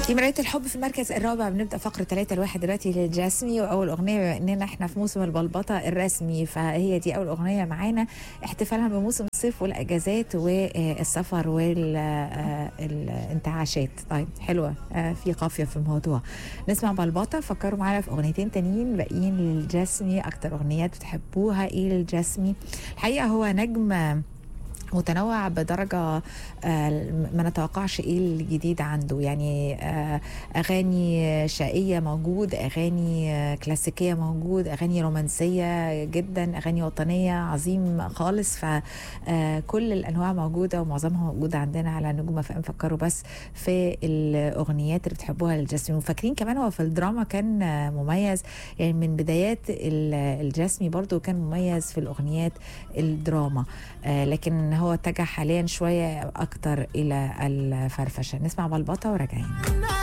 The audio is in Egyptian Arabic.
في مراية الحب في المركز الرابع بنبدا فقره 3 الواحد دلوقتي للجاسمي واول اغنيه بما اننا احنا في موسم البلبطه الرسمي فهي دي اول اغنيه معانا احتفالا بموسم الصيف والاجازات والسفر والانتعاشات طيب حلوه آه، في قافيه في الموضوع نسمع بلبطه فكروا معانا في اغنيتين تانيين باقيين للجاسمي اكتر اغنيات بتحبوها ايه للجاسمي الحقيقه هو نجم متنوع بدرجة آه، ما نتوقعش ايه الجديد عنده يعني آه، اغاني شقية موجود اغاني آه، كلاسيكية موجود اغاني رومانسية جدا اغاني وطنية عظيم خالص فكل الانواع موجودة ومعظمها موجودة عندنا على نجوم فام فكروا بس في الاغنيات اللي بتحبوها للجاسمي وفاكرين كمان هو في الدراما كان آه، مميز يعني من بدايات ال- الجاسمي برضو كان مميز في الاغنيات الدراما آه، لكن هو اتجه حاليا شوية اكتر الى الفرفشة نسمع بلبطة وراجعين